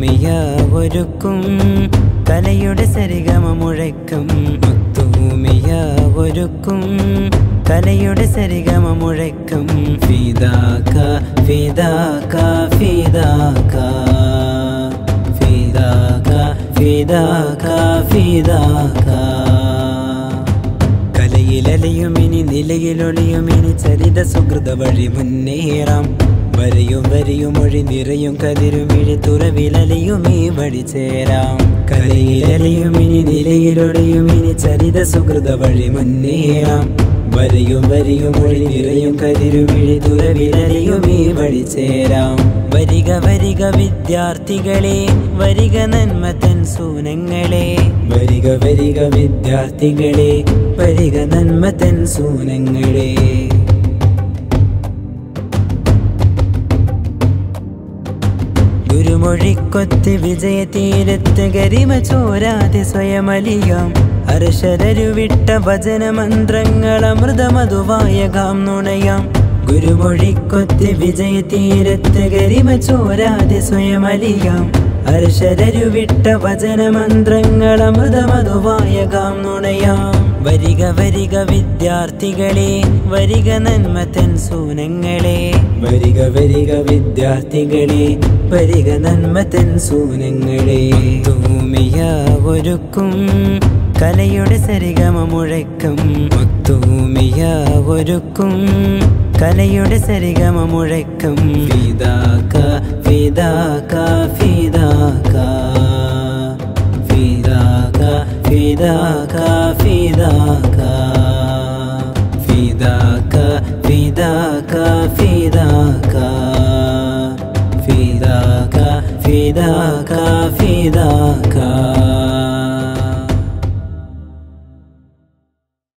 മുത്തൂമിയ ഒരുക്കും കലയുടെ സരിഗമ മുഴക്കും മുത്തൂമിയ ഒരുക്കും കലയുടെ സരിഗമ മുഴക്കും ഫിദാക ഫിദാക ഫിദാക ഫിദാക ഫിദാക ഫിദാക കലയിലലയുമിനി നിലയിലൊളിയുമിനി ചരിത സുഹൃത വഴി മുന്നേറാം വരയും വരിയും മൊഴി നിറയും കതിരുമിഴി തുറവിലലയും ഈ വഴി ചേരാം കലയിലലയുമിനി നിലയിലൊളിയുമിനി ചരിത സുഹൃത വഴി മുന്നേറാം വരയും വരിയും മൊഴി നിറയും കതിരുമിഴി തുറവിലലയും ഈ വഴി ചേരാം വരിക വരിക വിദ്യാർത്ഥികളെ വരിക നന്മതൻ സൂനങ്ങളെ വരിക വരിക വിദ്യാർത്ഥികളെ വരിക നന്മതൻ സൂനങ്ങളെ ഗുരുമൊഴിക്കൊത്ത് വിജയതീരത്ത് ഗരിമ ചോരാതെ സ്വയമലിയാം അർഷരരുവിട്ട ഭജനമന്ത്രങ്ങൾ അമൃതമധുവായ ഗാം നുണയാം ഗുരുമൊഴിക്കൊത്ത് വിജയതീരത്ത് ഗരിമ ചോരാതെ സ്വയമലിയാം അർഷരരുവിട്ട ഭജനമന്ത്രങ്ങൾ അമൃതമധുവായ ഗാം നുണയാം വരിക വരിക വിദ്യാർത്ഥികളെ വരിക നന്മതൻ സൂനങ്ങളെ വരിക വരിക വിദ്യാർത്ഥികളെ വരിക നന്മതൻ സൂനങ്ങളെ തൂമിയ ഒരുക്കും കലയുടെ സരിഗമ മുഴക്കും മുത്തൂമിയ ഒരുക്കും കലയുടെ സരിഗമ മുഴക്കും ഫിദാക ഫിദാക ഫിദാക ഫിദാക ഫിദാക ഫിദാക ഫിദാക ഫിദാക ഫിദാക ഫിദാക ഫിദാക ഫിദാക